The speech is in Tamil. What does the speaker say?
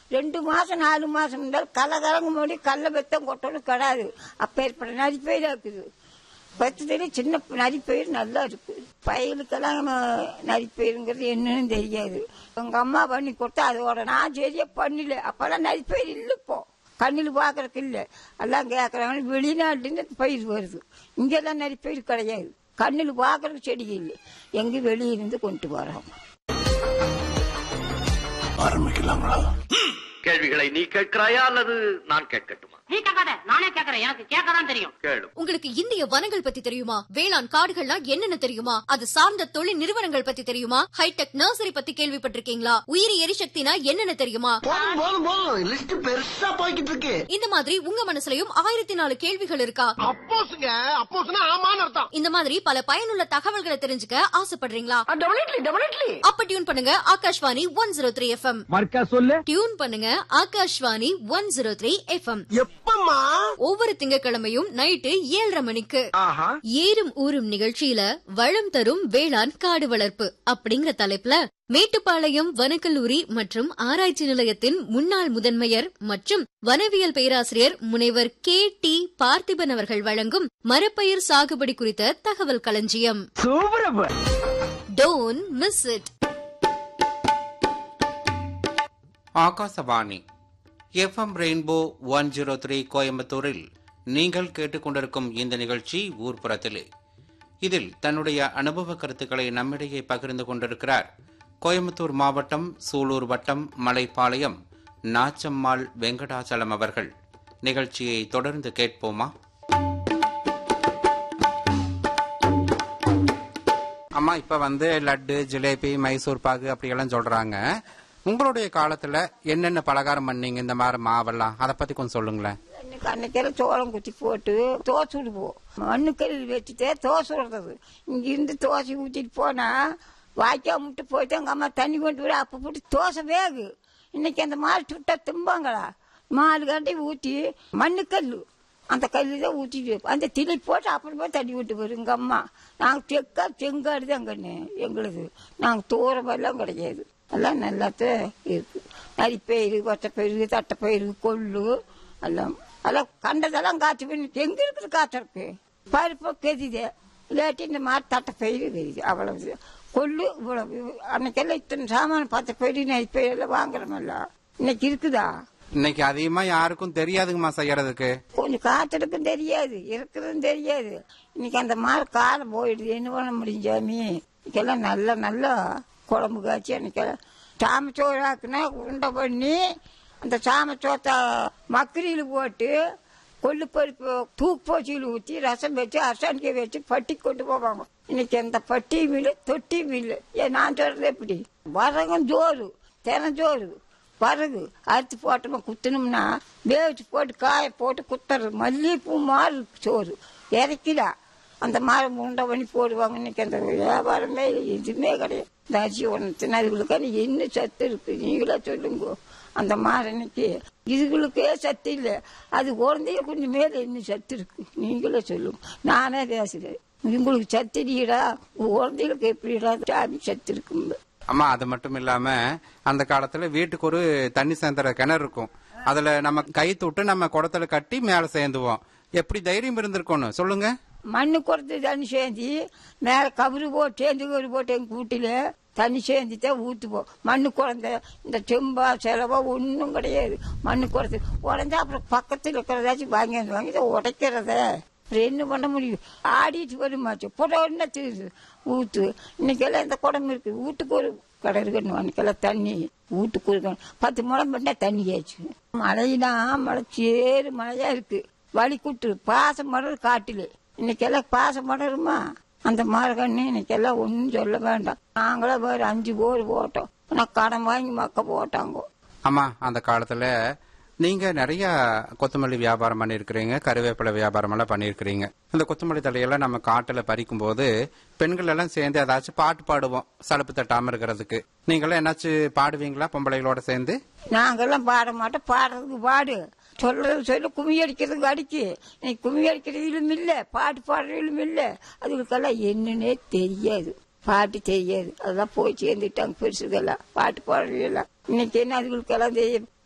ரெண்டு மாசம் நாலு மாசம் இருந்தாலும் கல்ல கலங்க முடி கல்ல பெத்தம் கொட்டணும் கிடாது அப்பேற்பட்ட நரிப்பயிரா இருக்குது பத்து சின்ன நரிப்பயிர் நல்லா இருக்கு பயிலுக்கெல்லாம் நம்ம நரிப்பயிருங்கிறது என்னன்னு தெரியாது எங்க அம்மா பண்ணி கொடுத்தா அதோட நான் சரியா பண்ணல அப்பெல்லாம் நரிப்பயிர் இல்லை இப்போ கண்ணில் பாக்குறதுக்கு இல்லை எல்லாம் கேட்கறாங்க வெளிநாட்டுல பயிர் வருது இங்கெல்லாம் நரிப்பயிர் கிடையாது கண்ணில் பாக்குறதுக்கு செடி இல்லை எங்க வெளியிருந்து கொண்டு வரோம் ஆரம்பிக்கலாங்களா கேள்விகளை நீ கேட்கிறாயா அல்லது நான் கேட்கட்டுமா நீ கேட்காத நானே கேக்குறேன் எனக்கு கேட்கதான் தெரியும் கேளு உங்களுக்கு இந்திய வனங்கள் பத்தி தெரியுமா வேளாண் காடுகள்னா என்னென்ன தெரியுமா அது சார்ந்த தொழில் நிறுவனங்கள் பத்தி தெரியுமா ஹைடெக் நர்சரி பத்தி கேள்விப்பட்டிருக்கீங்களா உயிரி எரிசக்தினா என்னென்ன தெரியுமா போதும் போதும் போதும் லிஸ்ட் பெருசா போய்கிட்டு இருக்கு இந்த மாதிரி உங்க மனசுலயும் ஆயிரத்தி நாலு கேள்விகள் இருக்கா அப்போஸ்ங்க அப்போஸ்னா ஆமான்னு அர்த்தம் இந்த மாதிரி பல பயனுள்ள தகவல்களை தெரிஞ்சுக்க ஆசைப்படுறீங்களா டெபினெட்லி டெபினெட்லி அப்ப டியூன் பண்ணுங்க Akashvani one zero three FM மர்க்கா சொல்லு டியூன் பண்ணுங்க Akashvani one zero three FM எப்பம்மா ஒவ்வொரு திங்கட்கிழமையும் நைட்டு ஏழரை மணிக்கு ஆஹா ஏறும் ஊரும் நிகழ்ச்சியில வளம் தரும் வேளாண் காடு வளர்ப்பு அப்படிங்கிற தலைப்புல மேட்டுப்பாளையம் வனக்கல்லூரி மற்றும் ஆராய்ச்சி நிலையத்தின் முன்னாள் முதன்மையர் மற்றும் வனவியல் பேராசிரியர் முனைவர் கே டி பார்த்திபன் அவர்கள் வழங்கும் மரப்பயிர் சாகுபடி குறித்த தகவல் களஞ்சியம் சூப்பரப்ப don't miss it Akashvani FM rainbow one zero three கோயம்புத்தூரில் நீங்கள் கேட்டுக்கொண்டிருக்கும் இந்த நிகழ்ச்சி ஊர்ப்புறத்திலே இதில் தன்னுடைய அனுபவ கருத்துக்களை நம்மிடையே பகிர்ந்து கொண்டிருக்கிறார் கோயம்புத்தூர் மாவட்டம் சூலூர் வட்டம் மலைப்பாளையம் நாச்சம்மாள் வெங்கடாச்சலம் அவர்கள் நிகழ்ச்சியை தொடர்ந்து கேட்போமா அம்மா இப்ப வந்து லட்டு ஜிலேபி மைசூர் பாகு அப்படியெல்லாம் சொல்றாங்க உங்களுடைய காலத்துல என்னென்ன பலகாரம் பண்ணீங்க இந்த மாதிரி மாவெல்லாம் அதை பத்தி கொஞ்சம் சொல்லுங்களேன் அன்னைக்கு அன்னைக்கெல்லாம் சோளம் குத்தி போட்டு தோசை விடுவோம் மண்ணுக்கல் வச்சுட்டு தோசை விடுறது இங்கிருந்து தோசை ஊற்றிட்டு போனா வாய்க்கா முட்டு போயிட்டு எங்கள் அம்மா தண்ணி கொண்டு விட அப்போ போட்டு தோசை வேகு இன்னைக்கு அந்த மாடு சுட்டா திம்பாங்களா மாடு கண்டி ஊற்றி மண்ணுக்கல் அந்த கல்லு தான் ஊற்றிட்டு அந்த திளி போட்டு அப்புறமா தண்ணி விட்டு வரும் எங்கள் அம்மா நாங்கள் தெக்கா செங்காடு தான் கண்ணு எங்களுக்கு நாங்கள் தூரமெல்லாம் கிடையாது எல்லாம் நல்லாத்தான் இருக்கு நரிப்பயிறு கொச்சப்பயிறு தட்டைப்பயிறு கொள்ளு எல்லாம் எல்லாம் கண்டதெல்லாம் காய்ச்சி பண்ணி எங்க இருக்குது காய்ச்சறக்கு பருப்பு கெதிது இல்லாட்டி இந்த மாதிரி தட்டைப்பயிறு கெதிது அவ்வளவு கொள்ளு இவ்வளவு அன்னைக்கெல்லாம் இத்தனை சாமான பத்து பயிறு நரிப்பயிறு எல்லாம் வாங்குறோமல்ல இன்னைக்கு இருக்குதா இன்னைக்கு அதிகமா யாருக்கும் தெரியாதுங்கம்மா செய்யறதுக்கு கொஞ்சம் காய்ச்சலுக்கும் தெரியாது இருக்கிறதும் தெரியாது இன்னைக்கு அந்த மாதிரி காலம் போயிடுது என்ன பண்ண முடியும் சாமி இன்னைக்கெல்லாம் நல்ல நல்ல குழம்பு காய்ச்சி அன்னைக்கெல்லாம் சாமச்சோறு ஆக்குனா உருண்டை பண்ணி அந்த சாமச்சோத்தை மக்கரியில் போட்டு கொள்ளு பருப்பு தூக்கு போச்சியில் ஊற்றி ரசம் வச்சு அரசாணிக்கை வச்சு பட்டி கொண்டு போவாங்க இன்னைக்கு அந்த பட்டி மில்லு தொட்டி மில்லு ஏன் நான் சொல்றது எப்படி வரகம் ஜோறு தினஞ்சோறு வரகு அறுத்து போட்டோமா குத்தணும்னா வேவிச்சு போட்டு காய போட்டு குத்துறது மல்லிகைப்பூ மாதிரி சோறு இறக்கிடா அந்த மாதிரி உருண்டை பண்ணி போடுவாங்க இன்னைக்கு அந்த வியாபாரமே இல்லை, எதுவுமே கிடையாது இந்த அரிசி ஒன்று தினதுகளுக்கான என்ன சத்து இருக்கு நீங்களா சொல்லுங்க அந்த மாதிரி இன்னைக்கு இதுகளுக்கே சத்து இல்லை அது குழந்தைய கொஞ்சம் மேல என்ன சத்து இருக்கு நீங்களே சொல்லுங்க நானே பேசுறேன் உங்களுக்கு சத்து இல்லையடா குழந்தைகளுக்கு எப்படிடா சாமி சத்து இருக்குங்க அம்மா அது மட்டும் இல்லாம அந்த காலத்துல வீட்டுக்கு ஒரு தண்ணி சேர்ந்துற கிணறு இருக்கும் அதுல நம்ம கை தொட்டு நம்ம குடத்துல கட்டி மேல சேர்ந்துவோம் எப்படி தைரியம் இருந்திருக்கணும் சொல்லுங்க மண்ணு கொடுத்து தண்ணி சேர்ந்து மேல கபரு போட்டு சேர்ந்து கபரு போட்டு எங்க வீட்டுல தண்ணி சேர்ந்துதான் ஊத்துவோம் மண்ணு குழந்த இந்த செம்பா செலவா ஒன்றும் கிடையாது மண்ணு குறைத்து உடஞ்சா அப்புறம் பக்கத்தில் இருக்கிறதாச்சும் வாங்கி வந்து வாங்கி இதை உடைக்கிறத அப்புறம் என்ன பண்ண முடியும் ஆடிட்டு வருமாச்சு புடம் என்ன தீருது ஊத்து இன்னைக்கெல்லாம் இந்த குடம் இருக்கு வீட்டுக்கு ஒரு கடை இருக்கணும் அன்னைக்கெல்லாம் தண்ணி வீட்டுக்கு ஒரு கடை. பத்து முளம் பண்ணா தண்ணி ஆச்சு மழைனா மழை சேரு மழையா இருக்கு வழி கூட்டு பாசம் மலர் காட்டிலே இன்னைக்கெல்லாம் பாசம் மலருமா அந்த மரகண்ணு இன்னைக்கெல்லாம் ஒன்றும் சொல்ல வேண்டாம் நாங்களே வேறு அஞ்சு போர் போட்டோம் ஆனால் கடன் வாங்கி மக்க போட்டாங்க அம்மா அந்த காலத்துல நீங்க நிறைய கொத்தமல்லி வியாபாரம் பண்ணிருக்கிறீங்க கருவேப்பிலை வியாபாரம் எல்லாம் பண்ணிருக்கிறீங்க இந்த கொத்தமல்லி தலையெல்லாம் நம்ம காட்டுல பறிக்கும் போது பெண்கள் எல்லாம் சேர்ந்து ஏதாச்சும் பாட்டு பாடுவோம் சலுப்பு தட்டாம இருக்கிறதுக்கு நீங்களாம் என்னாச்சும் பாடுவீங்களா பொம்பளைகளோட சேர்ந்து நாங்கெல்லாம் பாட மாட்டோம் பாடுறதுக்கு பாடு சொல்றது சொல்லி கும்மி அடிக்கிறதுக்கு அடிக்கு இன்னைக்கு கும்மி அடிக்கிறதிலும் இல்ல பாட்டு பாடுறதிலும் இல்ல அதுகளுக்கெல்லாம் என்னன்னே தெரியாது பாட்டு தெரியாது அதெல்லாம் போய் சேர்ந்துட்டாங்க பெருசுகெல்லாம் பாட்டு பாடுறதெல்லாம் இன்னைக்கு என்ன அதுகளுக்கெல்லாம் தெரியும்